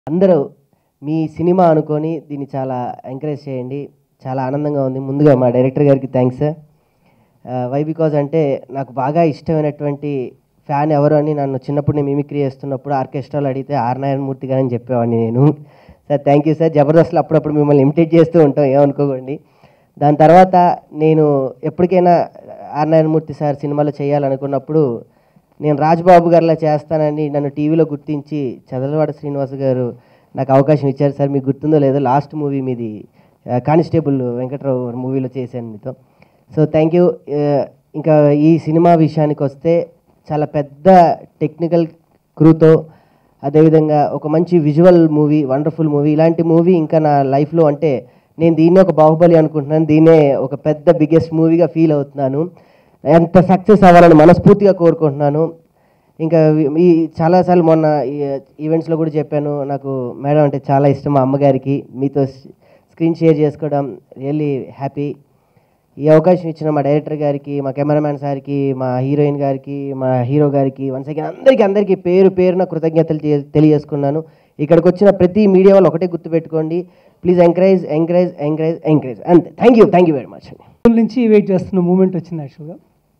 అందరూ మీ సినిమా అనుకొని దీన్ని చాలా ఎంకరేజ్ చేయండి చాలా ఆనందంగా ఉంది ముందుగా మా డైరెక్టర్ గారికి థ్యాంక్స్ వై బికాజ్ అంటే నాకు బాగా ఇష్టమైనటువంటి ఫ్యాన్ ఎవరు అని నన్ను చిన్నప్పుడు నేను మిమిక్రీ చేస్తున్నప్పుడు ఆర్కెస్ట్రాలో అడిగితే ఆర్ నారాయణమూర్తి గారు అని చెప్పేవాడిని నేను సార్ థ్యాంక్ యూ సార్ జబర్దస్త్లో అప్పుడప్పుడు మిమ్మల్ని ఇమిటేట్ చేస్తూ ఉంటాం ఏమనుకోకండి దాని తర్వాత నేను ఎప్పటికైనా ఆర్ నారాయణమూర్తి సార్ సినిమాలో చేయాలనుకున్నప్పుడు నేను రాజ్బాబు గారిలా చేస్తానని నన్ను టీవీలో గుర్తించి చదలవాడ శ్రీనివాస్ గారు నాకు అవకాశం ఇచ్చారు సార్ మీకు గుర్తుందో లేదో లాస్ట్ మూవీ మీది ఆ, కానిస్టేబుల్ వెంకట్రావు మూవీలో చేశాను మీతో సో థ్యాంక్ యూ ఇంకా ఈ సినిమా విషయానికి వస్తే చాలా పెద్ద టెక్నికల్ క్రూతో అదేవిధంగా ఒక మంచి విజువల్ మూవీ వండర్ఫుల్ మూవీ ఇలాంటి మూవీ ఇంకా నా లైఫ్లో అంటే నేను దీన్నే ఒక బాహుబలి అనుకుంటున్నాను దీన్నే ఒక పెద్ద బిగ్గెస్ట్ మూవీగా ఫీల్ అవుతున్నాను ఎంత సక్సెస్ అవ్వాలని మనస్ఫూర్తిగా కోరుకుంటున్నాను ఇంకా ఈ చాలాసార్లు మొన్న ఈవెంట్స్లో కూడా చెప్పాను నాకు మేడం అంటే చాలా ఇష్టం మా అమ్మగారికి మీతో స్క్రీన్ షేర్ చేసుకోవడం రియల్లీ హ్యాపీ ఈ అవకాశం ఇచ్చిన మా డైరెక్టర్ గారికి మా కెమెరామ్యాన్ సార్కి మా హీరోయిన్ గారికి మా హీరో గారికి వన్స్ అగైన్ అందరికీ అందరికీ పేరు పేరున కృతజ్ఞతలు తెలి- తెలియజేసుకున్నాను ఇక్కడికి వచ్చిన ప్రతి మీడియా వాళ్ళు ఒకటే గుర్తుపెట్టుకోండి please encourage encourage encourage encourage అంతే thank you thank you very much అండి రోజుల నుంచి వెయిట్ చేస్తున్న మూమెంట్ వచ్చింది యాక్చువల్గా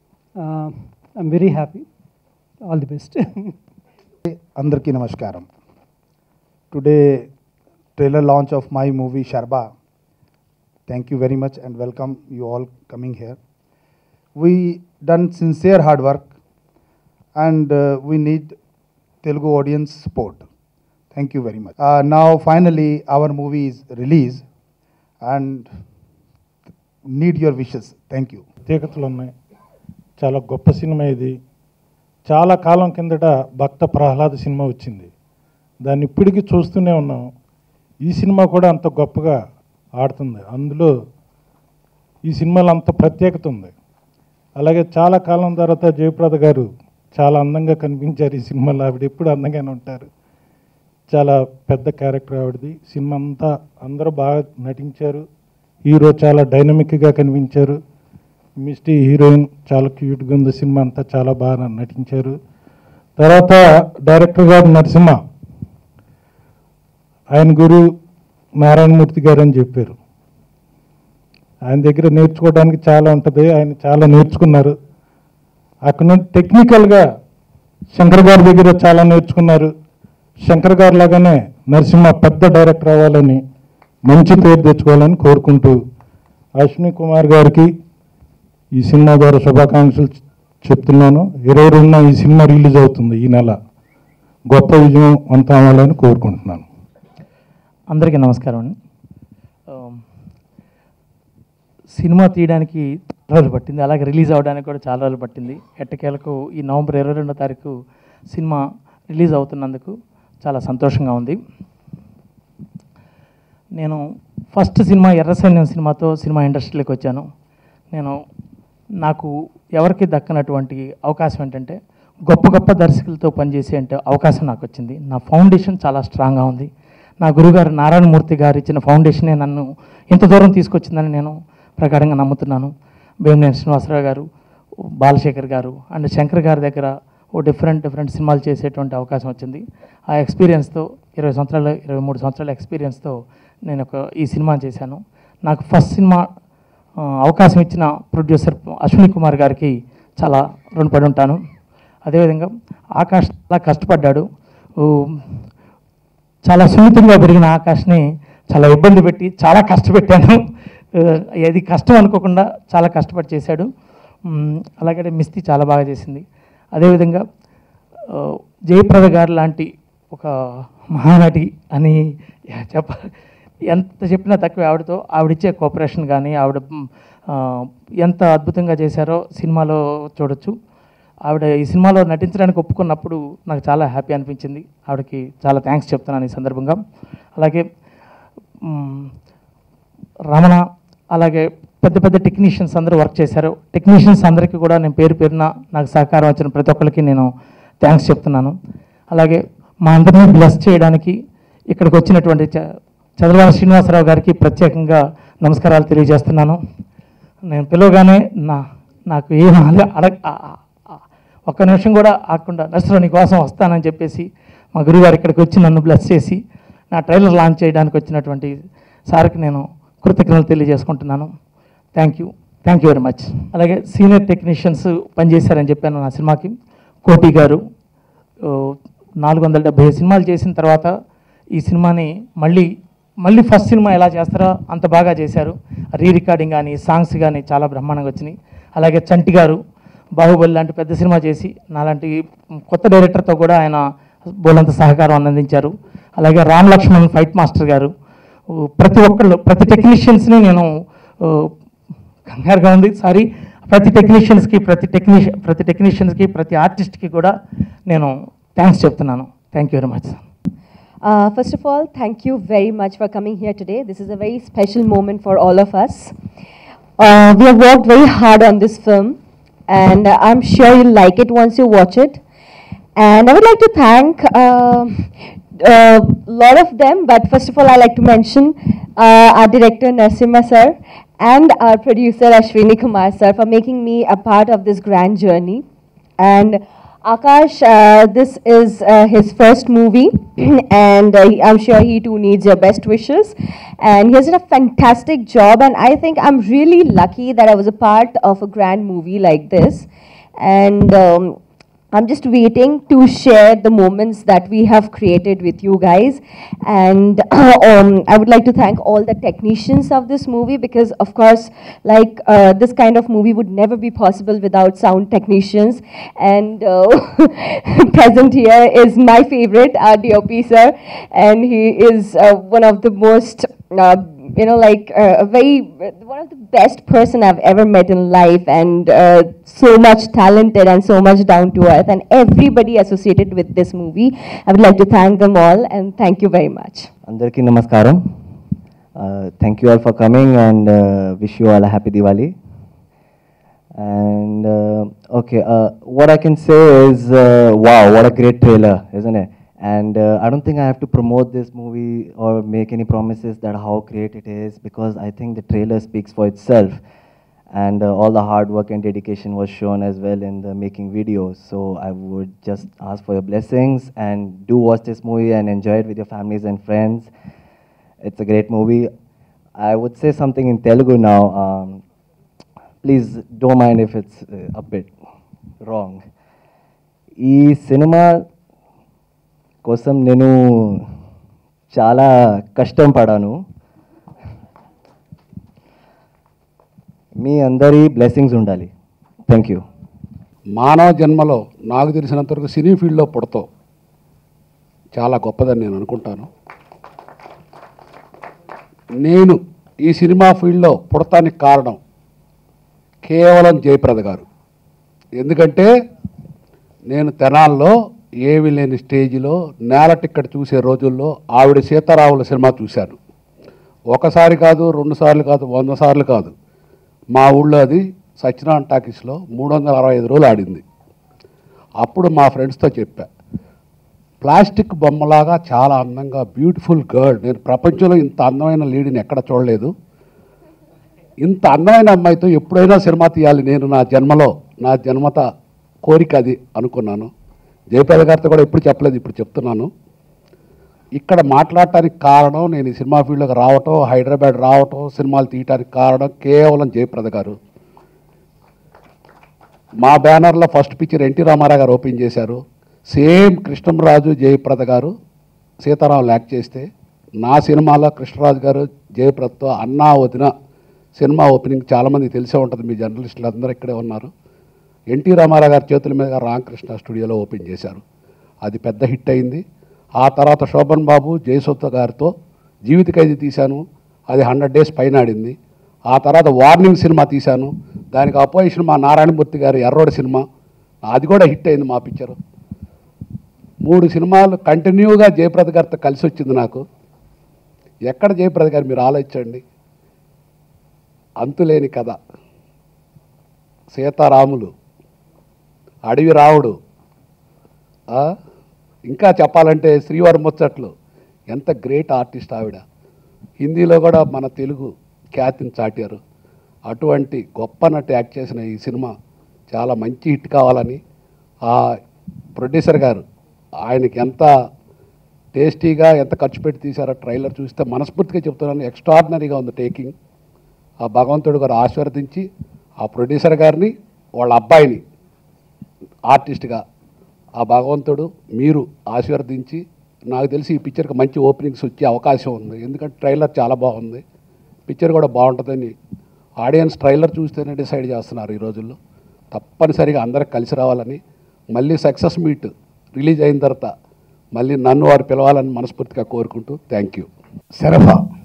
I'm very happy all the best అందరికీ నమస్కారం today trailer launch of my movie Sarabha thank you very much and welcome you all coming here we done sincere hard work and we need Telugu audience support thank you very much నా finally our movie is release and need your wishes thank you ప్రత్యేకతలు ఉన్నాయి చాలా గొప్ప cinema ఇది చాలా కాలం కిందట భక్త Prahlada cinema వచ్చింది దాన్ని ఇప్పటికీ చూస్తూనే ఉన్నాం ఈ సినిమా కూడా అంత గొప్పగా ఆడుతుంది అందులో ఈ సినిమాలో అంత ప్రత్యేకత ఉంది అలాగే చాలా కాలం తర్వాత జయప్రద గారు చాలా అందంగా కనిపించారు ఈ సినిమాలో ఆవిడ ఎప్పుడు అందంగానే ఉంటారు చాలా పెద్ద క్యారెక్టర్ ఆవిడది సినిమా అంతా అందరూ బాగా నటించారు హీరో చాలా డైనమిక్గా కనిపించారు మిస్టీ హీరోయిన్ చాలా క్యూట్గా ఉంది సినిమా అంతా చాలా బాగా నటించారు తర్వాత డైరెక్టర్ గారు నరసింహ ఆయన గురు నారాయణమూర్తి గారు అని చెప్పారు ఆయన దగ్గర నేర్చుకోవడానికి చాలా ఉంటుంది ఆయన చాలా నేర్చుకున్నారు అక్కడ నుండి టెక్నికల్గా శంకర్ గారి దగ్గర చాలా నేర్చుకున్నారు శంకర్ గారు లాగానే నరసింహ పెద్ద డైరెక్టర్ అవ్వాలని మంచి పేరు తెచ్చుకోవాలని కోరుకుంటూ అశ్విని కుమార్ గారికి ఈ సినిమా ద్వారా శుభాకాంక్షలు చె- చెప్తున్నాను ఇరవై రెండున ఈ సినిమా రిలీజ్ అవుతుంది ఈ నెల గొప్ప విజయం అంతా అవ్వాలని కోరుకుంటున్నాను అందరికీ నమస్కారం అండి ఆ, సినిమా తీయడానికి చాలా రోజులు పట్టింది అలాగే రిలీజ్ అవ్వడానికి కూడా చాలా రోజులు పట్టింది ఎట్టకేలకు ఈ నవంబర్ ఇరవై రెండో తారీఖు సినిమా రిలీజ్ అవుతున్నందుకు చాలా సంతోషంగా ఉంది నేను ఫస్ట్ సినిమా ఎర్ర సైన్యం సినిమాతో సినిమా ఇండస్ట్రీలోకి వచ్చాను నేను నాకు ఎవరికి దక్కనటువంటి అవకాశం ఏంటంటే గొప్ప గొప్ప దర్శకులతో పనిచేసే అంటే అవకాశం నాకు వచ్చింది నా ఫౌండేషన్ చాలా స్ట్రాంగ్గా ఉంది నా గురుగారు నారాయణమూర్తి గారు ఇచ్చిన ఫౌండేషనే నన్ను ఇంత దూరం తీసుకొచ్చిందని నేను ప్రగాఢంగా నమ్ముతున్నాను భీమనేని శ్రీనివాసరావు గారు బాలశేఖర్ గారు అండ్ శంకర్ గారి దగ్గర ఓ డిఫరెంట్ డిఫరెంట్ సినిమాలు చేసేటువంటి అవకాశం వచ్చింది ఆ ఎక్స్పీరియన్స్తో ఇరవై సంవత్సరాల ఇరవై మూడు సంవత్సరాల ఎక్స్పీరియన్స్తో నేను ఒక ఈ సినిమా చేశాను నాకు ఫస్ట్ సినిమా ఆ, అవకాశం ఇచ్చిన ప్రొడ్యూసర్ అశ్విని కుమార్ గారికి చాలా రుణపడి ఉంటాను అదేవిధంగా ఆకాష్ చాలా కష్టపడ్డాడు ఊ, చాలా సున్నితంగా పెరిగిన ఆకాష్ని చాలా ఇబ్బంది పెట్టి చాలా కష్టపెట్టాను ఆ, అది కష్టం అనుకోకుండా చాలా కష్టపడి చేశాడు మ్, అలాగే మిస్తి చాలా బాగా చేసింది అదేవిధంగా ఆ, జయప్రద గారు లాంటి ఒక మహానటి అని చెప్ప ఎంత చెప్పినా తక్కువ ఆవిడతో ఆవిడిచ్చే కోఆపరేషన్ కానీ ఆవిడ మ్, ఆ, ఎంత అద్భుతంగా చేశారో సినిమాలో చూడొచ్చు ఆవిడ ఈ సినిమాలో నటించడానికి ఒప్పుకున్నప్పుడు నాకు చాలా హ్యాపీ అనిపించింది ఆవిడకి చాలా థ్యాంక్స్ చెప్తున్నాను ఈ సందర్భంగా అలాగే మ్, రమణ అలాగే పెద్ద పెద్ద టెక్నీషియన్స్ అందరూ వర్క్ చేశారు టెక్నీషియన్స్ అందరికీ కూడా నేను పేరు పేరున నాకు సహకారం వచ్చిన ప్రతి ఒక్కరికి నేను థ్యాంక్స్ చెప్తున్నాను అలాగే మా అందరినీ బ్లెస్ చేయడానికి ఇక్కడికి వచ్చినటువంటి చ- చంద్రబాబు శ్రీనివాసరావు గారికి ప్రత్యేకంగా నమస్కారాలు తెలియజేస్తున్నాను నేను పిలవగానే నా నాకు ఏం అడగ అడగ ఆ- ఆ- ఆ- ఒక్క నిమిషం కూడా ఆకుండా నర్సరావు నీ కోసం వస్తానని చెప్పేసి మా గురుగారు ఇక్కడికి వచ్చి నన్ను బ్లెస్ చేసి నా ట్రైలర్ లాంచ్ చేయడానికి వచ్చినటువంటి సార్కి నేను కృతజ్ఞతలు తెలియజేసుకుంటున్నాను thank you thank you very much అలాగే సీనియర్ టెక్నీషియన్స్ పనిచేశారని చెప్పాను నా సినిమాకి కోటి గారు ఓ, నాలుగు వందల డెబ్బై సినిమాలు చేసిన తర్వాత ఈ సినిమాని మళ్ళీ మళ్ళీ ఫస్ట్ సినిమా ఎలా చేస్తారో అంత బాగా చేశారు రీ రికార్డింగ్ కానీ సాంగ్స్ కానీ చాలా బ్రహ్మాండంగా వచ్చినాయి అలాగే చంటి గారు బాహుబలి లాంటి పెద్ద సినిమా చేసి నాలాంటి కొత్త డైరెక్టర్తో కూడా ఆయన బోలంత సహకారం అందించారు అలాగే రామ్ లక్ష్మణ్ ఫైట్ మాస్టర్ గారు ఓ, ప్రతి ఒక్కళ్ళు ప్రతి టెక్నీషియన్స్ని నేను ఓ, కంగారుగా ఉంది సారీ ప్రతి టెక్నీషియన్స్కి ప్రతి టెక్నీషియన్ ప్రతి టెక్నీషియన్స్కి ప్రతి ఆర్టిస్ట్కి కూడా నేను థ్యాంక్స్ చెప్తున్నాను thank you very much Uh, first of all, thank you very much for coming here today. This is a very special moment for all of us. Uh, we have worked very hard on this film, and uh, I'm sure you'll like it once you watch it. And I would like to thank a lot of them, but first of all, I'd like to mention uh, our director Narsimha sir and our producer Ashwini Kumar sir for making me a part of this grand journey. And Akash, uh, this is uh, his first movie, and uh, he- I'm sure he too needs your best wishes. And he has done a fantastic job, and I think I'm really lucky that I was a part of a grand movie like this. And um, I'm just waiting to share the moments that we have created with you guys. And um, I would like to thank all the technicians of this movie because, of course, like uh, this kind of movie would never be possible without sound technicians. And uh, present here is my favorite, our DOP sir, and he is uh, one of the most uh, you know, like uh, a very one of the best person I've ever met in life, and uh, so much talented and so much down to earth, and everybody associated with this movie. I would like to thank them all and thank you very much. అందరికీ నమస్కారం thank you all for coming and wish you all happy Diwali and okay what I can say is wow what a great trailer isn't it and uh, i don't think i have to promote this movie or make any promises that how great it is because i think the trailer speaks for itself and uh, all the hard work and dedication was shown as well in the making videos. So I would just ask for your blessings and do watch this movie and enjoy it with your families and friends. It's a great movie. I would say something in Telugu now. Um, please don't mind if it's uh, a bit wrong. ఈ సినిమా కోసం నేను చాలా కష్టం పడాను మీ అందరి blessings ఉండాలి thank you మానవ జన్మలో నాకు తెలిసినంతవరకు సినీ ఫీల్డ్లో పుడతావు చాలా గొప్పదని నేను అనుకుంటాను నేను ఈ సినిమా ఫీల్డ్లో పుడతానికి కారణం కేవలం జయప్రద గారు ఎందుకంటే నేను తెనాల్లో ఏవి లేని స్టేజిలో నేల టిక్కెట్ చూసే రోజుల్లో ఆవిడ సీతారాముల సినిమా చూశాను ఒకసారి కాదు రెండు సార్లు కాదు వంద సార్లు కాదు మా ఊళ్ళో అది సత్యనారాయణ టాకీస్లో మూడు వందల అరవై ఐదు రోజులు ఆడింది అప్పుడు మా ఫ్రెండ్స్తో చెప్పా ప్లాస్టిక్ బొమ్మలాగా చాలా అందంగా బ్యూటిఫుల్ గర్ల్ నేను ప్రపంచంలో ఇంత అందమైన లేడీని ఎక్కడ చూడలేదు ఇంత అందమైన అమ్మాయితో ఎప్పుడైనా సినిమా తీయాలి నేను నా జన్మలో నా జన్మత కోరిక అది అనుకున్నాను జయప్రద గారితో కూడా ఎప్పుడు చెప్పలేదు ఇప్పుడు చెప్తున్నాను ఇక్కడ మాట్లాడటానికి కారణం నేను ఈ సినిమా ఫీల్డ్లోకి రావటం హైదరాబాద్ రావటం సినిమాలు తీయటానికి కారణం కేవలం జయప్రద గారు మా బ్యానర్లో ఫస్ట్ పిక్చర్ ఎన్టీ రామారావు గారు ఓపెన్ చేశారు సేమ్ కృష్ణంరాజు జయప్రద గారు సీతారాం యాక్ట్ చేస్తే నా సినిమాలో కృష్ణరాజు గారు జయప్రదతో అన్నా వదిన సినిమా ఓపెనింగ్ చాలామందికి తెలిసే ఉంటుంది మీ జర్నలిస్టులు అందరూ ఇక్కడే ఉన్నారు ఎన్టీ రామారావు గారి చేతుల మీదుగా రామకృష్ణ స్టూడియోలో ఓపెన్ చేశారు అది పెద్ద హిట్ అయింది ఆ తర్వాత శోభన్ బాబు జయసుత్త గారితో జీవిత ఖైదీ తీశాను అది హండ్రెడ్ డేస్ పైన ఆడింది ఆ తర్వాత వార్నింగ్ సినిమా తీశాను దానికి అపోజిషన్ మా నారాయణమూర్తి గారి ఎర్రోడి సినిమా అది కూడా హిట్ అయింది మా పిక్చరు మూడు సినిమాలు కంటిన్యూగా జయప్రద గారితో కలిసి వచ్చింది నాకు ఎక్కడ జయప్రద గారు మీరు ఆలోచించండి అంతులేని కథ సీతారాములు అడవి రావుడు ఆ? ఇంకా చెప్పాలంటే శ్రీవారి ముచ్చట్లు ఎంత గ్రేట్ ఆర్టిస్ట్ ఆవిడ హిందీలో కూడా మన తెలుగు ఖ్యాతిని చాటారు అటువంటి గొప్ప నటి యాక్ట్ చేసిన ఈ సినిమా చాలా మంచి హిట్ కావాలని ఆ ప్రొడ్యూసర్ గారు ఆయనకి ఎంత టేస్టీగా ఎంత ఖర్చు పెట్టి తీశారో ట్రైలర్ చూస్తే మనస్ఫూర్తిగా చెప్తున్నాను ఎక్స్ట్రాడినరీగా ఉంది టేకింగ్ ఆ భగవంతుడు గారు ఆశీర్వదించి ఆ ప్రొడ్యూసర్ గారిని వాళ్ళ అబ్బాయిని ఆర్టిస్ట్గా ఆ భగవంతుడు మీరు ఆశీర్వదించి నాకు తెలిసి ఈ పిక్చర్కి మంచి ఓపెనింగ్స్ వచ్చే అవకాశం ఉంది ఎందుకంటే ట్రైలర్ చాలా బాగుంది పిక్చర్ కూడా బాగుంటుందని ఆడియన్స్ ట్రైలర్ చూస్తేనే డిసైడ్ చేస్తున్నారు ఈ రోజుల్లో తప్పనిసరిగా అందరికి కలిసి రావాలని మళ్ళీ సక్సెస్ మీట్ రిలీజ్ అయిన తర్వాత మళ్ళీ నన్ను వారు పిలవాలని మనస్ఫూర్తిగా కోరుకుంటూ థ్యాంక్ యూ శరభ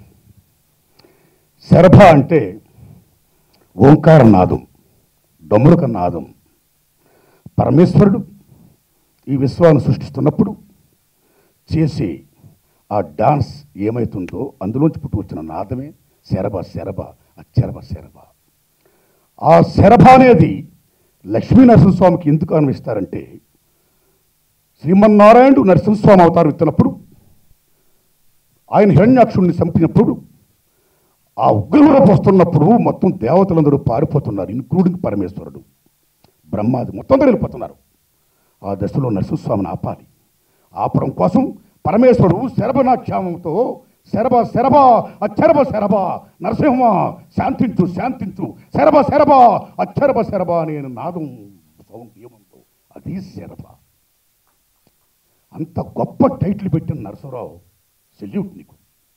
శరభ అంటే ఓంకార నాదం డొమ్ములక నాదం పరమేశ్వరుడు ఈ విశ్వాన్ని సృష్టిస్తున్నప్పుడు చేసే ఆ డాన్స్ ఏమైతుందో అందులోంచి పుట్టి వచ్చిన నాదమే శరభ శరభ అచ్చరభ శరభ ఆ శరభ అనేది లక్ష్మీ నరసింహస్వామికి ఎందుకు అన్వయిస్తారంటే శ్రీమన్నారాయణుడు నరసింహస్వామి అవతారం ఎత్తినప్పుడు ఆయన హిరణ్యాక్షుడిని చంపినప్పుడు ఆ ఉగ్రరూపం వస్తున్నప్పుడు మొత్తం దేవతలందరూ పారిపోతున్నారు ఇన్క్లూడింగ్ పరమేశ్వరుడు బ్రహ్మాది మొత్తం అందరూ వెళ్ళిపోతున్నారు ఆ దశలో నరసింహస్వామిని ఆపాలి ఆపడం కోసం పరమేశ్వరుడు శరభనాఖ్యామంతో శరభ శరభ అచ్చరభ శరభ నరసింహ శాంతించు శాంతించు శరభ శరభ అచ్చరభ శరభ నేను నాదం సౌండ్ ఏముందో అది శరభ అంత గొప్ప టైటిల్ పెట్టిన నరసరావు సెల్యూట్ నీకు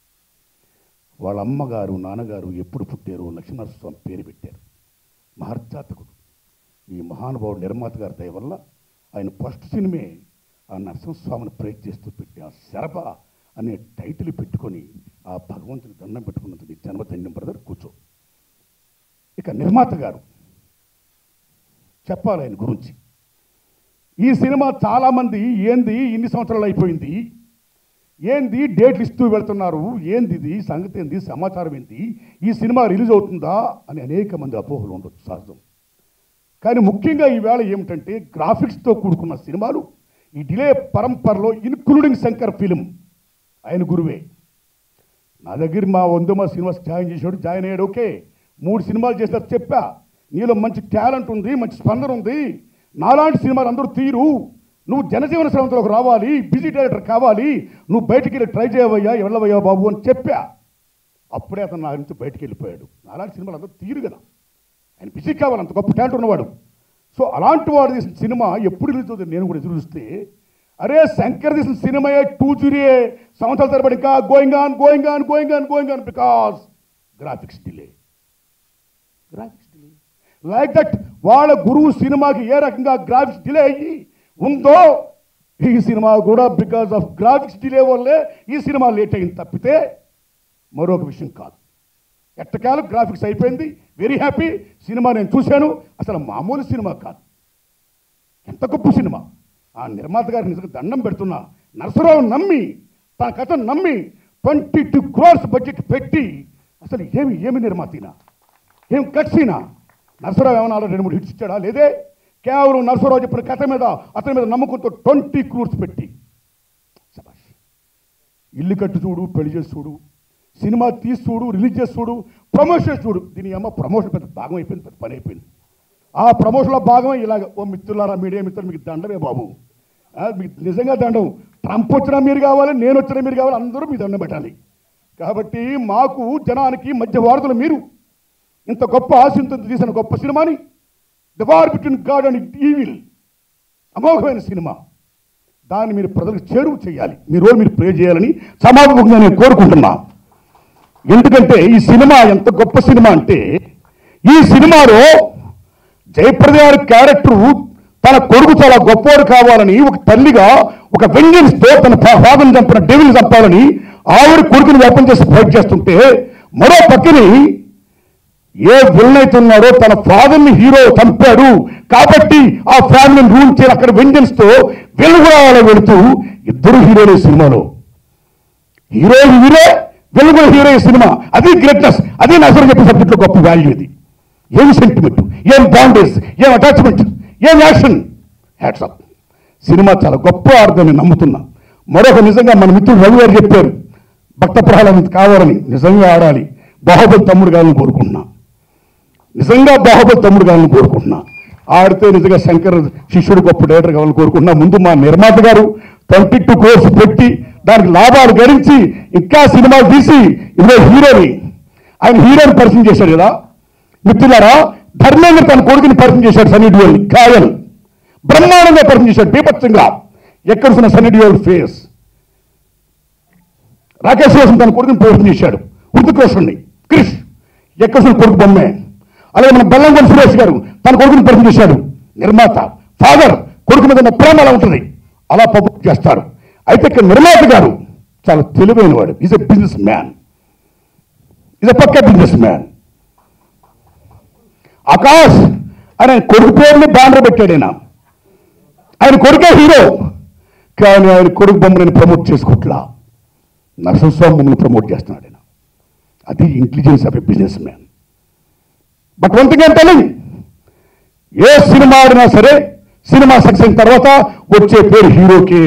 వాళ్ళ అమ్మగారు నాన్నగారు ఎప్పుడు పుట్టారో లక్ష్మీనరస్వామి పేరు పెట్టారు మహర్జాతకుడు ఈ మహానుభావుడు నిర్మాత గారి దయ వల్ల ఆయన ఫస్ట్ సినిమే ఆ నరసింహస్వామిని ప్రేజ్ చేస్తూ పెట్టి ఆ శరభ అనే టైటిల్ పెట్టుకొని ఆ భగవంతుని దండం పెట్టుకున్నందుకు నీ జన్మధన్యం బ్రదర్ కూర్చో ఇక నిర్మాత గారు చెప్పాలి ఆయన గురించి ఈ సినిమా చాలామంది ఏంది ఇన్ని సంవత్సరాలు అయిపోయింది ఏంది డేట్లు ఇస్తూ వెళ్తున్నారు ఏంది ఇది సంగతి ఏంది సమాచారం ఏంది ఈ సినిమా రిలీజ్ అవుతుందా అని అనేక మంది అపోహలు ఉండొచ్చు సహజం కానీ ముఖ్యంగా ఈవేళ ఏమిటంటే గ్రాఫిక్స్తో కూడుకున్న సినిమాలు ఈ డిలే పరంపరలో ఇన్క్లూడింగ్ శంకర్ ఫిలిం ఆయన గురువే నా దగ్గర మా వందమ సినిమాస్ జాయిన్ చేశాడు జాయిన్ అయ్యాడు ఓకే మూడు సినిమాలు చేసినట్టు చెప్పా నీలో మంచి టాలెంట్ ఉంది మంచి స్పందన ఉంది నాలాంటి సినిమాలు అందరూ తీరు నువ్వు జనజీవన శ్రమంలోకి రావాలి బిజీ డైరెక్టర్ కావాలి నువ్వు బయటికి వెళ్ళి ట్రై చేయవయ్యా వెళ్ళవయ్యా బాబు అని చెప్పా అప్పుడే అతను నా నుంచి బయటికి వెళ్ళిపోయాడు నాలాంటి సినిమాలు అందరూ తీరు కదా ఆయన బిజీ కావాలి అంత గొప్ప టాలెంట్ ఉన్నవాడు సో అలాంటి వాడు తీసిన సినిమా ఎప్పుడు రిలీజ్ అవుతుంది నేను కూడా ఎదురు చూస్తే అరే శంకర్ తీసిన సినిమా టూ జీరో సంవత్సరాల తరబడి ఇంకా going on going on going on going on because graphics delay graphics delay like that వాళ్ళ గురువు సినిమాకి ఏ రకంగా గ్రాఫిక్స్ డిలే అయ్యి ఉందో ఈ సినిమా కూడా బికాస్ ఆఫ్ గ్రాఫిక్స్ డిలే వల్లే ఈ సినిమా లేట్ అయింది తప్పితే మరొక విషయం కాదు ఎట్టకాలం గ్రాఫిక్స్ అయిపోయింది వెరీ హ్యాపీ సినిమా నేను చూశాను అసలు మామూలు సినిమా కాదు ఎంత గొప్ప సినిమా ఆ నిర్మాత గారికి నిజంగా దండం పెడుతున్నా నరసరావు నమ్మి తన కథ నమ్మి ట్వంటీ టూ క్రోర్స్ బడ్జెట్ పెట్టి అసలు ఏమి ఏమి నిర్మాతీనా ఏం కట్సీనా నరసరావు ఏమన్నా రెండు మూడు హిట్స్ ఇచ్చాడా లేదే కేవలం నరసరావు చెప్పిన కథ మీద అతని మీద నమ్మకంతో ట్వంటీ క్రోర్స్ పెట్టి శభాష్ ఇల్లు కట్టు చూడు పెళ్లి చేసి చూడు సినిమా తీసి చూడు రిలీజ్ చేసి చూడు ప్రమోషన్ చూడు దీని అమ్మ ప్రమోషన్ పెద్ద భాగం అయిపోయింది పెద్ద పని అయిపోయింది ఆ ప్రమోషన్లో భాగమే ఇలాగ ఓ మిత్రులారా మీడియా మిత్రులు మీకు దండమే బాబు ఆ, మీకు నిజంగా దండం ట్రంప్ వచ్చినా మీరు కావాలి నేను వచ్చినా మీరు కావాలి అందరూ మీ దండం పెట్టాలి కాబట్టి మాకు జనానికి మధ్య వారధులు మీరు ఇంత గొప్ప ఆశయంతో తీసిన గొప్ప సినిమాని the war between God and evil అమోఘమైన సినిమా దాన్ని మీరు ప్రజలకు చేరువ చేయాలి మీ రోజు మీరు ప్రే చేయాలని సమాపంగా నేను కోరుకుంటున్నా ఎందుకంటే ఈ సినిమా ఎంత గొప్ప సినిమా అంటే ఈ సినిమాలో జయప్రద గారి క్యారెక్టర్ తన కొడుకు చాలా గొప్పవాడు కావాలని ఒక తల్లిగా ఒక వెంజన్స్ తో తన ఫాదర్ని చంపిన డెవిల్ చంపాలని ఆవిడ కొడుకుని వెపన్ చేసి ఫైట్ చేస్తుంటే మరో పక్కని ఏ విలన్ అయితే ఉన్నాడో తన ఫాదర్ని హీరో చంపాడు కాబట్టి ఆ ఫ్యామిలీని రూల్ చేయాలి అక్కడ వెంజన్స్ తో వెలుగురావాలని వెళుతూ ఇద్దరు హీరోలు ఈ సినిమాలో హీరో హీరో వెలుగు హీరో ఈ సినిమా అది గ్రేట్నెస్ అదే నసరు చెప్పే సబ్జెక్ట్లో గొప్ప వాల్యూ ఇది ఏం సెంటిమెంట్ ఏం బాండేజ్ ఏం అటాచ్మెంట్ ఏం యాక్షన్ హ్యాట్సప్ సినిమా చాలా గొప్ప ఆడదని నమ్ముతున్నా మరొక నిజంగా మన మిత్రుడు రవి గారు చెప్పారు భక్త ప్రహ్లాదం కావాలని నిజంగా ఆడాలి బాహుబలి తమ్ముడు కావాలని కోరుకుంటున్నా నిజంగా బాహుబలి తమ్ముడు కావాలని కోరుకుంటున్నా ఆడితే నిజంగా శంకర్ శిష్యుడు గొప్ప డైరెక్టర్ కావాలని కోరుకుంటున్నా ముందు మా నిర్మాత గారు ట్వంటీ టూ క్రోర్స్ పెట్టి దానికి లాభాలు గడించి ఇంకా సినిమాలు తీసి ఇదే హీరోని ఆయన హీరోని పరిచయం చేశాడు కదా మిత్రులారా ధర్మేంద్ర తన కొడుకుని పరిచయం చేశాడు సన్నీ డియోల్ ఖాయల్ బ్రహ్మాండంగా పరిచయం చేశాడు బీభత్సంగా ఎక్కడ ఉన్న సన్నీ డియోల్ ఫేస్ రాకేష్ రోషన్ తన కొడుకుని పరిచయం చేశాడు హృతిక్ రోషన్ని క్రిష్ ఎక్కడ కొడుకు బొమ్మే అలాగే మన బెల్లంకొండ సురేష్ గారు తన కొడుకుని పరిచయం చేశాడు నిర్మాత ఫాదర్ కొడుకు మీద ఉన్న ప్రేమ అలా ఉంటుంది అలా పబ్లిక్ చేస్తారు అయితే ఇక్కడ నిర్మాత గారు చాలా తెలివైన వాడు is a businessman is a పక్క బిజినెస్ మ్యాన్ ఆకాష్ అని ఆయన కొడుకు పేరుని బ్యానర్ పెట్టాడు ఆయన ఆయన కొడుకే హీరో కానీ ఆయన కొడుకు బొమ్మని ప్రమోట్ చేసుకోవట్లా నరసింహస్వామి బొమ్మను ప్రమోట్ చేస్తున్నాడు ఆయన అది intelligence of a businessman but one thing అంటే ఏ సినిమా ఆడినా సరే సినిమా సక్సెస్ అయిన తర్వాత వచ్చే పేరు హీరోకి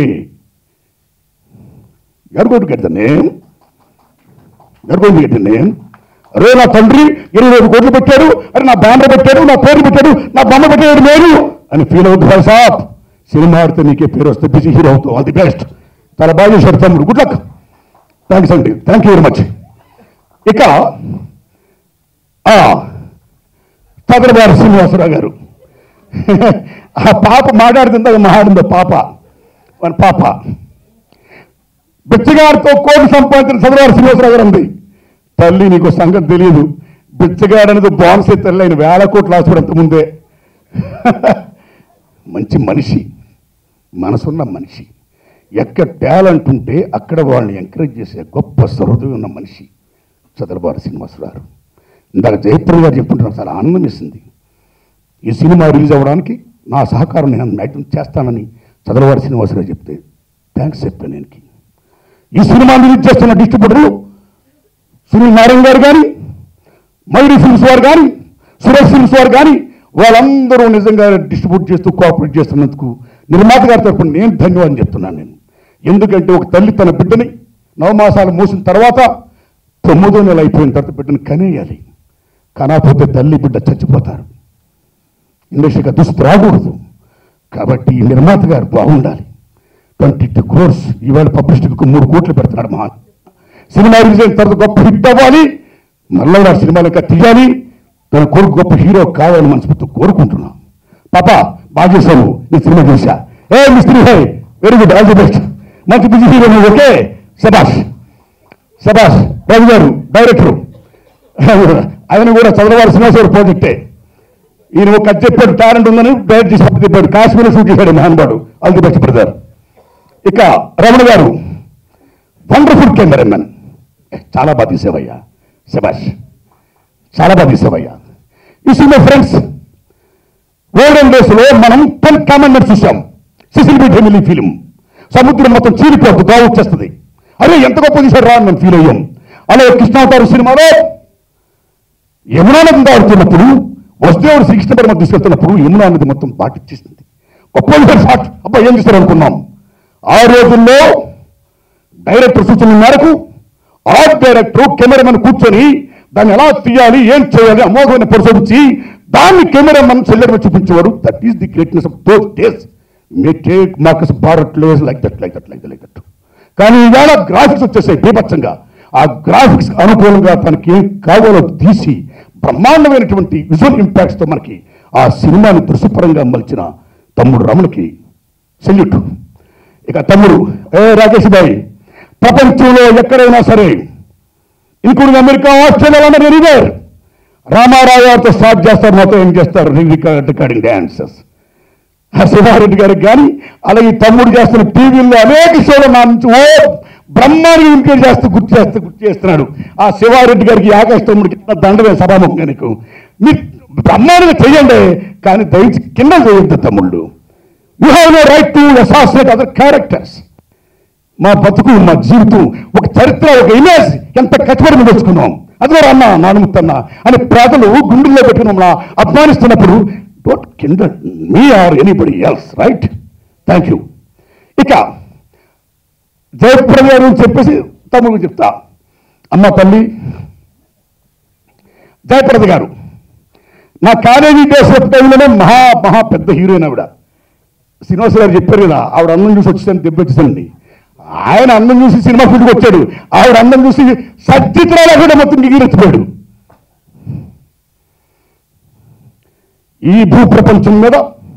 గడుగోటు గెట్ ద నేమ్ గడుగోటు గెట్ ద నేమ్ అరే నా తండ్రి ఇరవై ఐదు కోట్లు పెట్టాడు అరే నా బ్యానర్ పెట్టాడు నా పేరు పెట్టాడు నా బొమ్మ పెట్టాడు నేను అని ఫీల్ అవుతుంది భాయ్ సాబ్ సినిమా ఆడితే నీకే పేరు వస్తే బిజీ హీరో అవుతావు ఆల్ ది బెస్ట్ చాలా బాగా చేశాడు తమ్ముడు గుడ్ లక్ థ్యాంక్స్ అండి థ్యాంక్ యూ వెరీ మచ్ ఇక ఆ, చంద్రబాబు శ్రీనివాసరావు గారు ఆ పాప మాట్లాడుతుందా మాట్లాడిందో పాప మన పాప బిచ్చగారితో కోటి సంపాదించిన చంద్రబాబు శ్రీనివాసరావు గారు ఉంది తల్లి నీకు సంగతి తెలియదు బిచ్చగాడు అనేది బాన్సే తల్లి ఆయన వేల కోట్లు ఆశపడంత ముందే మంచి మనిషి మనసున్న మనిషి ఎక్కడ టాలెంట్ ఉంటే అక్కడ వాళ్ళని ఎంకరేజ్ చేసే గొప్ప సహృదయం ఉన్న మనిషి చంద్రబాబు శ్రీనివాసరావు ఇందాక జయప్రద గారు చెప్తుంటున్నారు చాలా ఆనందం వేసింది ఈ సినిమా రిలీజ్ అవ్వడానికి నా సహకారం నేను మ్యాక్సిమం చేస్తానని చంద్రబాబు శ్రీనివాసరావు చెప్తే థ్యాంక్స్ చెప్పాను నేను ఈ సినిమా రిలీజ్ చేస్తున్న డిస్ట్రిబ్యూటర్లు సునీల్ నారాయణ గారు కానీ మైరీ ఫిల్మ్స్ వారు కానీ సురేష్ ఫిల్మ్స్ వారు కానీ వాళ్ళందరూ నిజంగా డిస్ట్రిబ్యూట్ చేస్తూ కోఆపరేట్ చేస్తున్నందుకు నిర్మాత గారి తరపున నేను ధన్యవాదం చెప్తున్నాను నేను ఎందుకంటే ఒక తల్లి తన బిడ్డని నవమాసాలు మూసిన తర్వాత తొమ్మిదో నెల అయిపోయిన తర్వాత బిడ్డని కనేయాలి కనకపోతే తల్లి బిడ్డ చచ్చిపోతారు ఇండస్ట్రీకి దుస్థితి రాకూడదు కాబట్టి ఈ నిర్మాత గారు బాగుండాలి ట్వంటీ టూ క్రోర్స్ ఈవేళ పబ్లిసిటీకి మూడు కోట్లు పెడుతున్నాడు మహా సినిమా రిలీజ్ అయిన తర్వాత గొప్ప హిట్ అవ్వాలి మళ్ళీ వాడు సినిమాలు ఇంకా తీయాలి తన కొడుకు గొప్ప హీరో కావాలని మనస్ఫూర్తి కోరుకుంటున్నాం పాప బాగా చేశావు నేను సినిమా చూసా ఏ మిస్త్రీ హై very good all the best మంచి బిజీ హీరో నువ్వు ఓకే శబాష్ శబాష్ రాజు గారు డైరెక్టరు ఆయన కూడా చంద్రబాబు శ్రీనివాసరావు ప్రాజెక్టే ఈయన ఒక కథ చెప్పాడు టాలెంట్ ఉందని డైరెక్ట్ చేసి పక్క చెప్పాడు కాశ్మీర్ షూట్ చేశాడు మహానుభాడు ఆల్ ది బెస్ట్ బ్రదర్ ఇక రమణ గారు వండర్ఫుల్ కెమెరామెన్ చాలా బాగా తీసేవయ్యా శబాష్ చాలా బాగా తీసేవయ్యా ఈ సినిమా ఫ్రెండ్స్ ఓల్డెన్ డేస్ లో మనం టెన్ కామెంట్స్ చూసాం సిసిల్ బి ఫెమిలీ ఫిలిం సముద్రం మొత్తం చీలిపోద్దు గా వచ్చేస్తుంది అరే ఎంత గొప్ప తీశాడు రా అని మేము ఫీల్ అయ్యాం అలాగే కృష్ణావతారు సినిమాలో యమునా నది దాడుతున్నప్పుడు వసుదేవుడు శ్రీకృష్ణ పరమ తీసుకెళ్తున్నప్పుడు యమునా నది మొత్తం పాటిచ్చేసింది గొప్ప షాట్ అబ్బా ఏం చేస్తారు అనుకున్నాం ఆ రోజుల్లో డైరెక్టర్ సూచనల మేరకు ఆర్ట్ డైరెక్టర్ కెమెరామెన్ కూర్చొని దాన్ని ఎలా తీయాలి ఏం చేయాలి అమోఘమైన పరిశోధించి దాన్ని కెమెరామెన్ చెల్లెడమ చూపించేవారు that is the greatness of those days may take marks భారత్ లేస్ like that like that like like that కానీ ఈవేళ గ్రాఫిక్స్ వచ్చేసాయి బీభత్సంగా ఆ గ్రాఫిక్స్ అనుకూలంగా తనకి ఏం కావాలో తీసి బ్రహ్మాండమైనటువంటి విజువల్ ఇంపాక్ట్స్తో మనకి ఆ సినిమాని దృశ్యపరంగా మలిచిన తమ్ముడు రమణకి సెల్యూట్ ఇక తమ్ముడు ఏ రాకేష్ భాయ్ ప్రపంచంలో ఎక్కడైనా సరే ఇంక్లూడింగ్ అమెరికా ఆస్ట్రేలియా అందరూ ఎనీవేర్ రామారావు గారితో స్టార్ట్ చేస్తారు మొత్తం ఏం చేస్తారు రికార్డ్ రికార్డింగ్ డాన్సెస్ శివారెడ్డి గారికి కానీ అలాగే ఈ తమ్ముడు చేస్తున్న టీవీల్లో అనేక షోలు నా నుంచి ఓ బ్రహ్మాండంగా ఇంకేట్ చేస్తూ గుర్తు చేస్తూ గుర్తు చేస్తున్నాడు ఆ శివారెడ్డి గారికి ఈ ఆకాశ తమ్ముడికి ఎంత దండమే సభాముఖంగా నీకు మీరు బ్రహ్మాండంగా చెయ్యండి కానీ దయచి కింద చేయొద్దు తమ్ముళ్ళు you have no right to assassinate other characters మా బతుకు మా జీవితం ఒక చరిత్ర ఒక ఇమేజ్ ఎంత కట్టుబడి తెచ్చుకున్నాం అదే అన్న నానుముత్తన్న అని ప్రజలు గుండెల్లో పెట్టుకుని మమ్మల్ని అభిమానిస్తున్నప్పుడు డోంట్ కింద మీ or anybody else right thank you ఇక జయప్రద గారు అని చెప్పేసి తమ్ముడు చెప్తా అమ్మ తల్లి జయప్రద గారు నా కాలేజీ డేస్ టైంలోనే మహా మహా పెద్ద హీరోయిన్ ఆవిడ శ్రీనివాస గారు చెప్పారు కదా ఆవిడ అన్నం చూసి వచ్చేసాను దెబ్బ వచ్చేసానండి ఆయన అందం చూసి సినిమా ఫీల్డ్కి వచ్చాడు ఆవిడ అందం చూసి సచిత్రాలు కూడా మొత్తం దిగిరెత్తిపోయాడు ఈ భూప్రపంచం మీద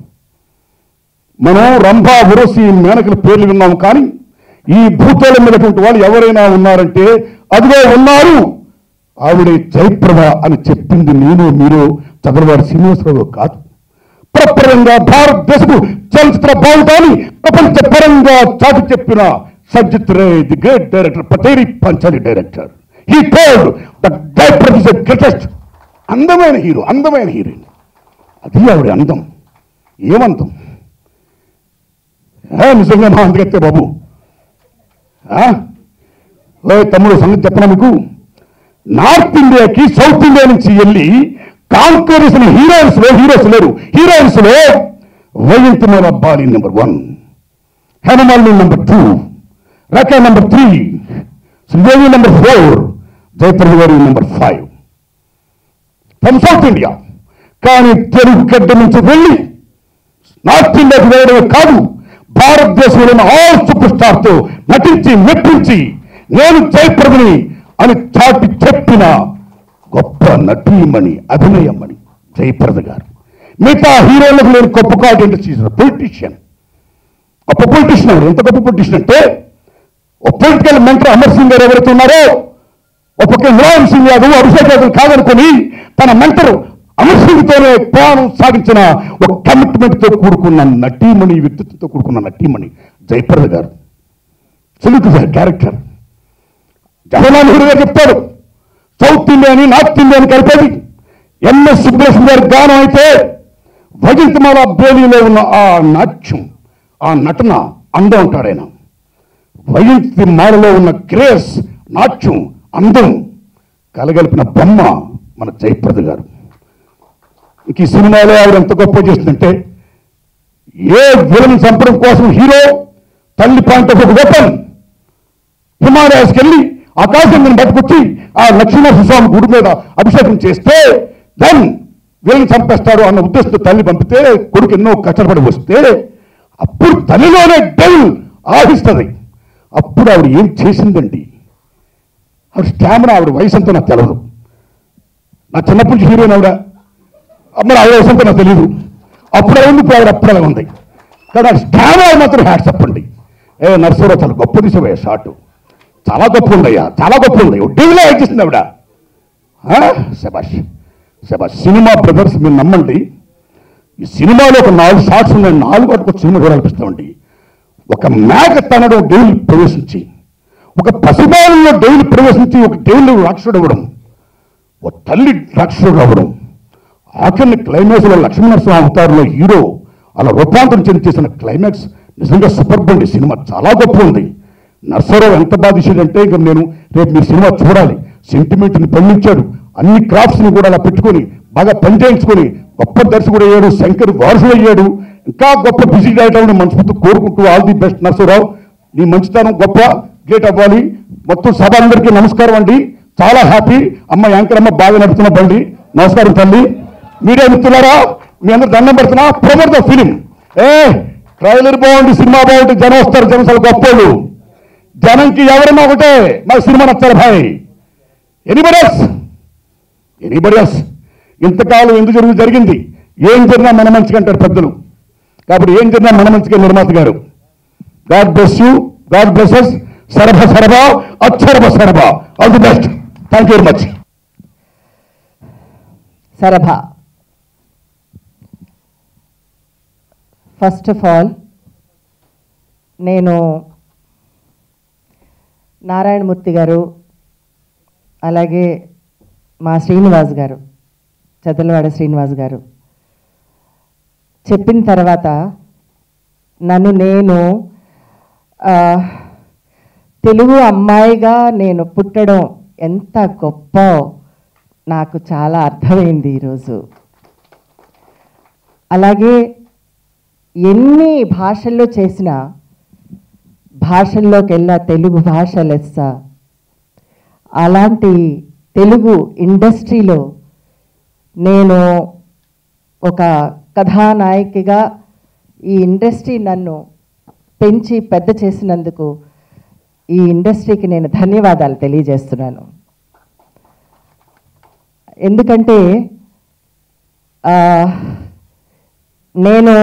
మనం రంభా ఉరసి మేనకల పేర్లు విన్నాం కానీ ఈ భూతోళం మీదటువంటి వాళ్ళు ఎవరైనా ఉన్నారంటే అదిగో ఉన్నారు ఆవిడ జయప్రద అని చెప్పింది నేను మీరు చంద్రబాబు శ్రీనివాసరావు కాదు ప్రపరంగా భారతదేశపు చలచిత్ర బావుటాన్ని ప్రపంచ పరంగా చాటి చెప్పిన Satyajit Ray the great director Pather Panchali director he told the Jayaprada is greatest అందమైన హీరో అందమైన హీరోయిన్ అది ఆవిడ అందం ఏమందం ఏ, నిజంగా మా అందుకెత్తే బాబు ఆ? ఓ తమ్ముడు సంగతి చెప్పనా మీకు నార్త్ ఇండియాకి సౌత్ ఇండియా నుంచి వెళ్ళి కాంకర్ చేసిన హీరోయిన్స్ లో హీరోస్ లేరు హీరోయిన్స్ లో వైజంతిమల అబ్బాలి number one Hema Malini number two Rekha number three Sridevi number four Jayaprada గారి number five from south India కానీ తెలుగు గడ్డ నుంచి వెళ్ళి నార్త్ ఇండియాకి వెళ్ళడమే కాదు భారతదేశంలో ఉన్న ఆల్ సూపర్ స్టార్ తో నటించి మెప్పించి నేను జయప్రదని అని చాటి చెప్పిన గొప్ప నటీమణి అభినయమణి జయప్రద గారు మిగతా హీరోలకు నేను గొప్ప కాదు ఇండస్ట్రీస్ పొలిటీషియన్ గొప్ప పొలిటీషియన్ ఎవరు ఎంత గొప్ప పొలిటీషియన్ అంటే ఒక పొలిటికల్ మెంటర్ అమర్ సింగ్ గారు ఎవరైతే ఉన్నారో ఒక పక్క ములాయం సింగ్ యాదవ్ అభిషేక్ యాదవ్ కాదనుకొని తన మెంటర్ అమర్ సింగ్ తోనే ప్రయాణం సాగించిన ఒక కమిట్మెంట్ తో కూడుకున్న నటీమణి వ్యక్తిత్వంతో కూడుకున్న నటీమణి జయప్రద గారు సులుకు క్యారెక్టర్ జవహర్లాల్ నెహ్రూ గారు చెప్తాడు సౌత్ ఇండియాని నార్త్ ఇండియాని కలిపేది ఎంఎస్ సుబ్బలక్ష్మి గారి గానం అయితే వజంతమాల బేలీలో ఉన్న ఆ నాట్యం ఆ నటన అందం అంటాడు ఆయన వైద్య మాలలో ఉన్న గ్రేస్ నాట్యం అందం కలగలిపిన బొమ్మ మన జయప్రద గారు ఇంక ఈ సినిమాలో ఆవిడ ఎంత గొప్ప చేస్తుందంటే ఏ విలన్ చంపడం కోసం హీరో తల్లి పాయింట్ ఆఫ్ ఒక వెపన్ హిమాలయాస్కి వెళ్ళి ఆకాశం మీద పట్టుకొచ్చి ఆ లక్ష్మీనరసింహస్వామి గుడి మీద అభిషేకం చేస్తే దెన్ వీళ్ళని చంపేస్తాడు అన్న ఉద్దేశంతో తల్లి పంపితే కొడుకు ఎన్నో కష్టపడి వస్తే అప్పుడు తల్లిలోనే డెల్ ఆహిస్తుంది అప్పుడు ఆవిడ ఏం చేసిందండి ఆవిడ స్టామినా ఆవిడ వయసు ఎంతో నాకు తెలియదు నా చిన్నప్పటి నుంచి హీరోయిన్ ఆవిడ మరి ఆవిడ వయసు ఎంతో నాకు తెలియదు అప్పుడు అలా ఉంది ఇప్పుడు ఆవిడ అప్పుడు అలా ఉంది కానీ ఆ స్టామినా మాత్రం హ్యాట్స్ చెప్పండి ఏ నర్సరావు చాలా గొప్ప తీసేవయ్యా షాట్ చాలా గొప్ప ఉందయ్యా చాలా గొప్ప ఉంది టీవీలో యాక్ట్ చేసింది ఆవిడ ఆ? శబాష్ శబాష్ సినిమా బ్రదర్స్ మీరు నమ్మండి ఈ సినిమాలో ఒక నాలుగు షార్ట్స్ ఉన్నాయి నాలుగు వాటికి ఒక సినిమా చూడాలనిపిస్తామండి ఒక మేక తనడం దేవుని ప్రవేశించి ఒక పసిబాలలో దేవుని ప్రవేశించి ఒక దేవుని రాక్షసుడు అవ్వడం ఒక తల్లి రాక్షసుడు అవ్వడం ఆఖరిని క్లైమాక్స్లో లక్ష్మీనరసింహ అవతారంలో హీరో అలా రూపాంతరం చెంది చేసిన క్లైమాక్స్ నిజంగా సూపర్ బండి సినిమా చాలా గొప్ప ఉంది నర్సరావు ఎంత బాధ చేశాడంటే ఇక నేను రేపు మీరు సినిమా చూడాలి సెంటిమెంట్ని పండించాడు అన్ని క్రాఫ్ట్స్ని కూడా అలా పెట్టుకొని బాగా పని చేయించుకొని గొప్ప దర్శకుడు అయ్యాడు శంకర్ వారసుడు అయ్యాడు ఇంకా గొప్ప బిజీ డైరెక్టర్ మనస్ఫూర్తి కోరుకుంటూ ఆల్ ది బెస్ట్ నర్సరావు నీ మంచితనం గొప్ప గ్రేట్ అవ్వాలి మొత్తం సభ అందరికీ నమస్కారం అండి చాలా హ్యాపీ అమ్మ యాంకర్ అమ్మ బాగా నడుపుతున్న బండి నమస్కారం తల్లి మీడియా మిత్రులారా మీ అందరు దండం పెడుతున్నా ప్రమోట్ ద ఫిలిం ఏ ట్రైలర్ బాగుంది సినిమా బాగుంది జనం వస్తారు జనం చాలా గొప్పలు జనంకి ఎవరైనా ఒకటే మాకు సినిమా నచ్చారు భాయ్ ఎనీబడి ఎల్స్ ఎనీబడి ఎల్స్ ఇంతకాలం ఎందుకు జరుగు జరిగింది ఏం జరిగినా మన మంచిగా అంటారు పెద్దలు కాబట్టి ఏం జరిగినా మన మంచిగా నిర్మాత గారు God bless you God blesses Sarabha Sarabha అక్షరభ Sarabha all the best thank you very much Sarabha first of all నేను నారాయణమూర్తి గారు అలాగే మా శ్రీనివాస్ గారు చదలవాడ శ్రీనివాస్ గారు చెప్పిన తర్వాత నన్ను నేను ఆ, తెలుగు అమ్మాయిగా నేను పుట్టడం ఎంత గొప్ప నాకు చాలా అర్థమైంది ఈరోజు అలాగే ఎన్ని భాషల్లో చేసినా భాషల్లోకి వెళ్ళా తెలుగు భాష లెస్స అలాంటి తెలుగు ఇండస్ట్రీలో నేను ఒక కథానాయికగా ఈ ఇండస్ట్రీ నన్ను పెంచి పెద్ద చేసినందుకు ఈ ఇండస్ట్రీకి నేను ధన్యవాదాలు తెలియజేస్తున్నాను ఎందుకంటే ఆ, నేను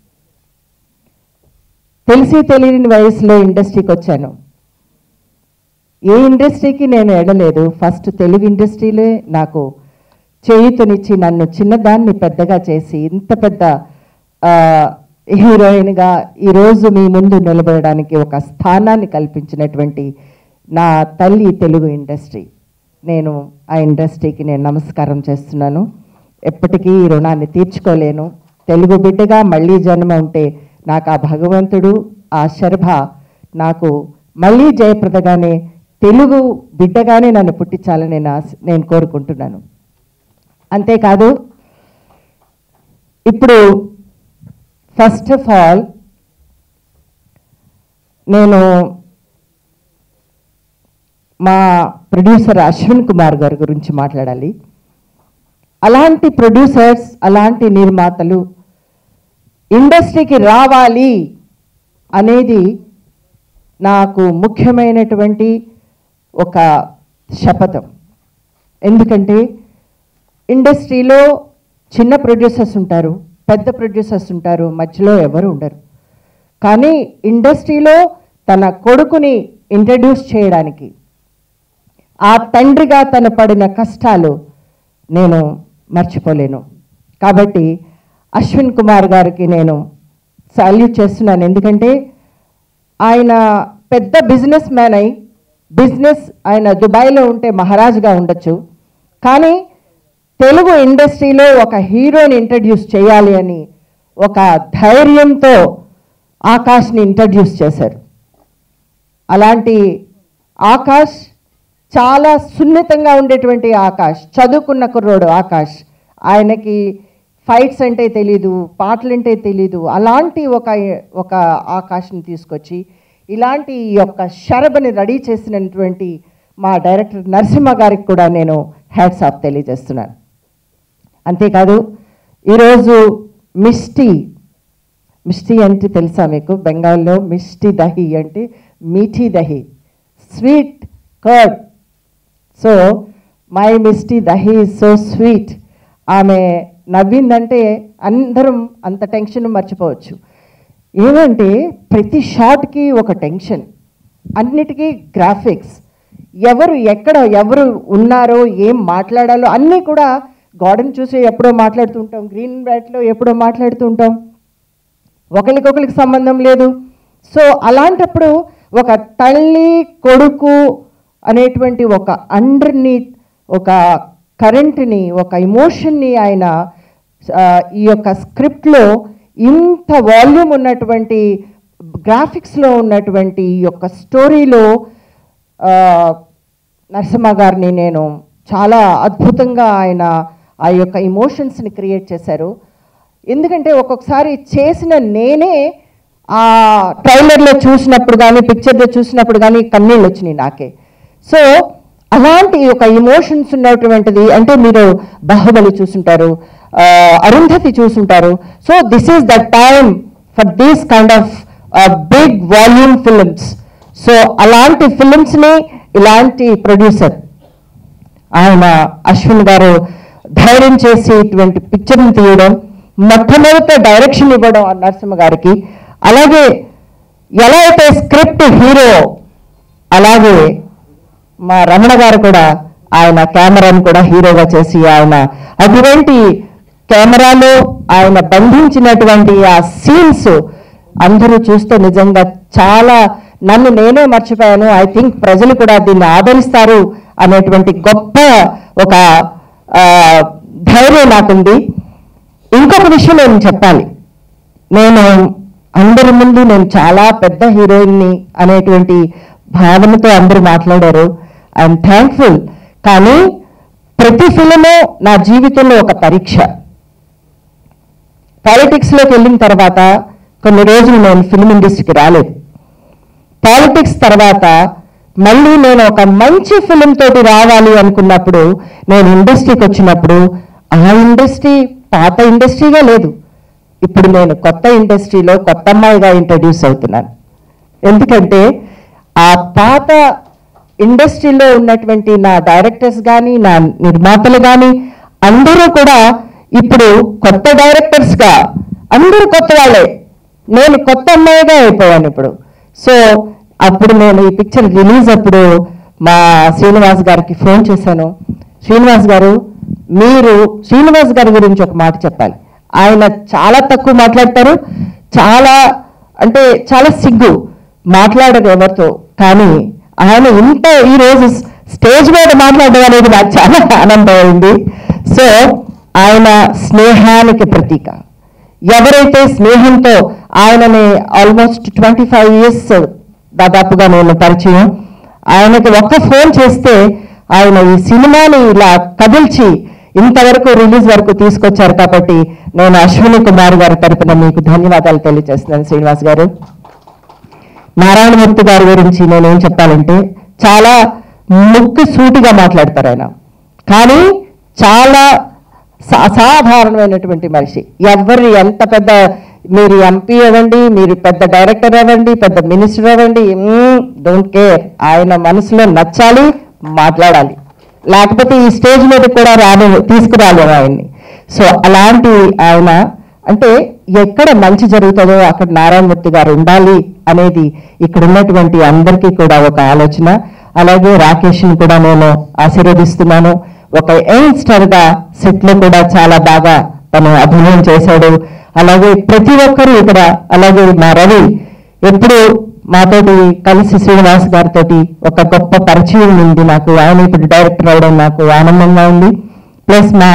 తెలిసి తెలియని వయసులో ఇండస్ట్రీకి వచ్చాను ఏ ఇండస్ట్రీకి నేను ఎడలేదు ఫస్ట్ తెలుగు ఇండస్ట్రీలే నాకు చేయుతనిచ్చి నన్ను చిన్నదాన్ని పెద్దగా చేసి ఇంత పెద్ద ఆ, హీరోయిన్గా ఈరోజు మీ ముందు నిలబడడానికి ఒక స్థానాన్ని కల్పించినటువంటి నా తల్లి తెలుగు ఇండస్ట్రీ నేను ఆ ఇండస్ట్రీకి నేను నమస్కారం చేస్తున్నాను ఎప్పటికీ ఈ రుణాన్ని తీర్చుకోలేను తెలుగు బిడ్డగా మళ్ళీ జన్మ ఉంటే నాకు ఆ భగవంతుడు ఆ శర్భ నాకు మళ్ళీ జయప్రదగానే తెలుగు బిడ్డగానే నన్ను పుట్టించాలని నేను ఆశ- నేను కోరుకుంటున్నాను అంతేకాదు ఇప్పుడు ఫస్ట్ ఆఫ్ ఆల్ నేను మా ప్రొడ్యూసర్ అశ్విన్ కుమార్ గారి గురించి మాట్లాడాలి అలాంటి ప్రొడ్యూసర్స్ అలాంటి నిర్మాతలు ఇండస్ట్రీకి రావాలి అనేది నాకు ముఖ్యమైనటువంటి ఒక శపథం ఎందుకంటే ఇండస్ట్రీలో చిన్న ప్రొడ్యూసర్స్ ఉంటారు పెద్ద ప్రొడ్యూసర్స్ ఉంటారు మధ్యలో ఎవరు ఉండరు కానీ ఇండస్ట్రీలో తన కొడుకుని ఇంట్రడ్యూస్ చేయడానికి ఆ తండ్రిగా తను పడిన కష్టాలు నేను మర్చిపోలేను కాబట్టి అశ్విన్ కుమార్ గారికి నేను సాల్యూట్ చేస్తున్నాను ఎందుకంటే ఆయన పెద్ద బిజినెస్ మ్యాన్ అయి బిజినెస్ ఆయన దుబాయ్లో ఉంటే మహారాజుగా ఉండొచ్చు కానీ తెలుగు ఇండస్ట్రీలో ఒక హీరోని ఇంట్రడ్యూస్ చేయాలి అని ఒక ధైర్యంతో ఆకాష్ని ఇంట్రడ్యూస్ చేశారు అలాంటి ఆకాష్ చాలా సున్నితంగా ఉండేటువంటి ఆకాష్ చదువుకున్న కుర్రోడు ఆకాష్ ఆయనకి ఫైట్స్ అంటే తెలీదు పాటలు అంటే తెలీదు అలాంటి ఒక ఒక ఆకాష్ని తీసుకొచ్చి ఇలాంటి ఈ యొక్క షరబని రెడీ చేసినటువంటి మా డైరెక్టర్ నరసింహ గారికి కూడా నేను హ్యాట్స్ ఆఫ్ తెలియజేస్తున్నాను అంతేకాదు ఈరోజు మిస్టీ మిస్టీ అంటే తెలుసా మీకు బెంగాల్లో మిస్టీ దహి అంటే మీఠీ దహి sweet curd so my mishti dahi is so sweet ఆమె నవ్విందంటే అందరం అంత టెన్షన్ మర్చిపోవచ్చు ఏమంటే ప్రతి షాట్కి ఒక టెన్షన్ అన్నిటికీ గ్రాఫిక్స్ ఎవరు ఎక్కడ ఎవరు ఉన్నారో ఏం మాట్లాడాలో అన్నీ కూడా గార్డెన్ చూసి ఎప్పుడో మాట్లాడుతుంటాం గ్రీన్ బ్యాట్లో ఎప్పుడో మాట్లాడుతుంటాం ఒకరికొకరికి సంబంధం లేదు సో అలాంటప్పుడు ఒక తల్లి కొడుకు అనేటువంటి ఒక అండర్నీత్ ఒక కరెంట్ని ఒక ఇమోషన్ని ఆయన ఆ, ఈ యొక్క స్క్రిప్ట్లో ఇంత వాల్యూమ్ ఉన్నటువంటి గ్రాఫిక్స్లో ఉన్నటువంటి ఈ యొక్క స్టోరీలో ఆ, నరసింహ గారిని నేను చాలా అద్భుతంగా ఆయన ఆ యొక్క ఇమోషన్స్ని క్రియేట్ చేశారు ఎందుకంటే ఒక్కొక్కసారి చేసిన నేనే ఆ ట్రైలర్లో చూసినప్పుడు కానీ పిక్చర్లో చూసినప్పుడు కానీ కన్నీళ్ళు వచ్చినాయి నాకే సో అలాంటి ఒక ఇమోషన్స్ ఉన్నటువంటిది అంటే మీరు బాహుబలి చూసుంటారు ఆ, అరుంధతి చూసుంటారు so this is the time for these kind of big volume films so అలాంటి ఫిలిమ్స్ని ఇలాంటి ప్రొడ్యూసర్ ఆయన అశ్విన్ గారు ధైర్యం చేసి ఇటువంటి పిక్చర్ని తీయడం మొట్టమొదట డైరెక్షన్ ఇవ్వడం ఆ నరసింహ గారికి అలాగే ఎలా అయితే స్క్రిప్ట్ హీరో అలాగే మా రమణ గారు కూడా ఆయన కెమెరాను కూడా హీరోగా చేసి ఆయన అటువంటి కెమెరాలో ఆయన బంధించినటువంటి ఆ సీన్స్ అందరూ చూస్తే నిజంగా చాలా నన్ను నేనే మర్చిపోయాను ఐ థింక్ ప్రజలు కూడా దీన్ని ఆదరిస్తారు అనేటువంటి గొప్ప ఒక ఆ, ధైర్యం నాకుంది ఇంకొక విషయం నేను చెప్పాలి నేను అందరి ముందు నేను చాలా పెద్ద హీరోయిన్ని అనేటువంటి భావనతో అందరూ మాట్లాడారు ఐఎమ్ థ్యాంక్ఫుల్ కానీ ప్రతి ఫిలిము నా జీవితంలో ఒక పరీక్ష పాలిటిక్స్లోకి వెళ్ళిన తర్వాత కొన్ని రోజులు నేను ఫిల్మ్ ఇండస్ట్రీకి రాలేదు పాలిటిక్స్ తర్వాత మళ్ళీ నేను ఒక మంచి ఫిలిం తోటి రావాలి అనుకున్నప్పుడు నేను ఇండస్ట్రీకి వచ్చినప్పుడు ఆ ఇండస్ట్రీ పాత ఇండస్ట్రీగా లేదు ఇప్పుడు నేను కొత్త ఇండస్ట్రీలో కొత్త అమ్మాయిగా ఇంట్రడ్యూస్ అవుతున్నాను ఎందుకంటే ఆ పాత ఇండస్ట్రీలో ఉన్నటువంటి నా డైరెక్టర్స్ కానీ నా నిర్మాతలు కానీ అందరూ కూడా ఇప్పుడు కొత్త డైరెక్టర్స్గా అందరూ కొత్త వాళ్ళే నేను కొత్త అమ్మాయిగా అయిపోయాను ఇప్పుడు సో అప్పుడు నేను ఈ పిక్చర్ రిలీజ్ అప్పుడు మా శ్రీనివాస్ గారికి ఫోన్ చేశాను శ్రీనివాస్ గారు మీరు శ్రీనివాస్ గారి గురించి ఒక మాట చెప్పాలి ఆయన చాలా తక్కువ మాట్లాడతారు చాలా అంటే చాలా సిగ్గు మాట్లాడరు ఎవరితో కానీ ఆయన ఇంత ఈ రోజు స్టేజ్ మీద మాట్లాడడం అనేది నాకు చాలా ఆనందమైంది సో ఆయన స్నేహానికి ప్రతీక ఎవరైతే స్నేహంతో ఆయనని ఆల్మోస్ట్ ట్వంటీ ఫైవ్ ఇయర్స్ దాదాపుగా నేను పరిచయం ఆయనకి ఒక్క ఫోన్ చేస్తే ఆయన ఈ సినిమాని ఇలా కదిల్చి ఇంతవరకు రిలీజ్ వరకు తీసుకొచ్చారు కాబట్టి నేను అశ్విని కుమార్ గారి తరపున మీకు ధన్యవాదాలు తెలియజేస్తున్నాను శ్రీనివాస్ గారు నారాయణమూర్తి గారి గురించి నేనేం చెప్పాలంటే చాలా ముక్కు సూటిగా మాట్లాడతారు ఆయన కానీ చాలా సా- అసాధారణమైనటువంటి మనిషి ఎవరు ఎంత పెద్ద మీరు ఎంపీ అవ్వండి మీరు పెద్ద డైరెక్టర్ అవ్వండి పెద్ద మినిస్టర్ అవ్వండి డోంట్ కేర్ ఆయన మనసులో నచ్చాలి మాట్లాడాలి లేకపోతే ఈ స్టేజ్ మీద కూడా రాని తీసుకురాలేము ఆయన్ని సో అలాంటి ఆయన అంటే ఎక్కడ మంచి జరుగుతుందో అక్కడ నారాయణమూర్తి గారు ఉండాలి అనేది ఇక్కడ ఉన్నటువంటి అందరికీ కూడా ఒక ఆలోచన అలాగే రాకేష్ని కూడా నేను ఆశీర్వదిస్తున్నాను ఒక యంగ్స్టర్ గా సెట్ లో కూడా చాలా బాగా తను అభినయం చేశాడు అలాగే ప్రతి ఒక్కరు ఇక్కడ అలాగే మా రవి ఎప్పుడు మాతోటి కలిసి శ్రీనివాస్ గారితో ఒక గొప్ప పరిచయం ఉంది నాకు ఆయన ఇప్పుడు డైరెక్టర్ అవడం నాకు ఆనందంగా ఉంది ప్లస్ మా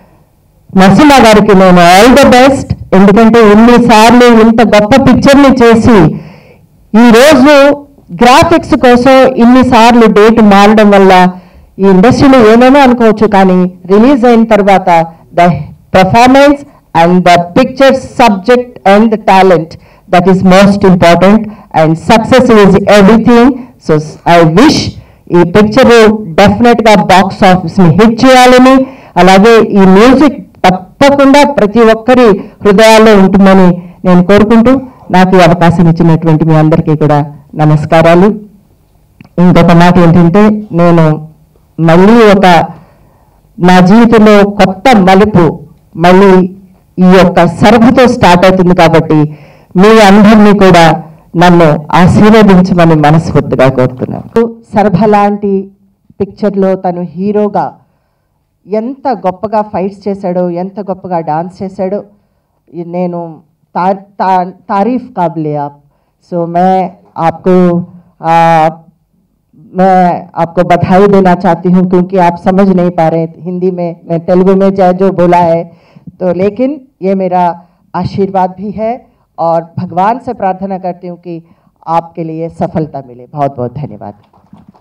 నరసింహ గారికి నేను ఆల్ ద బెస్ట్ ఎందుకంటే ఇన్నిసార్లు ఇంత గొప్ప పిక్చర్ని చేసి ఈ రోజు గ్రాఫిక్స్ కోసం ఇన్నిసార్లు డేట్ మారడం వల్ల ఈ ఇండస్ట్రీలో ఏమేమో అనుకోవచ్చు కానీ రిలీజ్ అయిన తర్వాత the performance and the picture subject and the talent that is most important and success is everything so I wish ఈ పిక్చర్ డెఫినెట్ గా బాక్స్ ఆఫీస్ ని హిట్ చేయాలని అలాగే ఈ మ్యూజిక్ తప్పకుండా ప్రతి ఒక్కరి హృదయాల్లో ఉంటుందని నేను కోరుకుంటూ నాకు ఈ అవకాశం ఇచ్చినటువంటి మీ అందరికీ కూడా నమస్కారాలు ఇంకొక మాట ఏంటంటే నేను మళ్ళీ ఒక నా జీవితంలో కొత్త మలుపు మళ్ళీ ఈ యొక్క సరఫతో స్టార్ట్ అవుతుంది కాబట్టి మీ అందరినీ కూడా నన్ను ఆశీర్వదించమని మనస్ఫూర్తిగా కోరుతున్నాను సరభ లాంటి పిక్చర్లో తను హీరోగా ఎంత గొప్పగా ఫైట్స్ చేశాడో ఎంత గొప్పగా డాన్స్ చేశాడో ఈ నేను తా- తా- तारीफ काबिल आप सो मैं आपको आ, मैं आपको बधाई देना चाहती हूँ क्योंकि आप समझ नहीं पा रहे हिंदी में मैं तेलुगु में जय जो बोला है तो लेकिन ये मेरा आशीर्वाद भी है और भगवान से प्रार्थना करती हूँ कि आपके लिए सफलता मिले बहुत बहुत धन्यवाद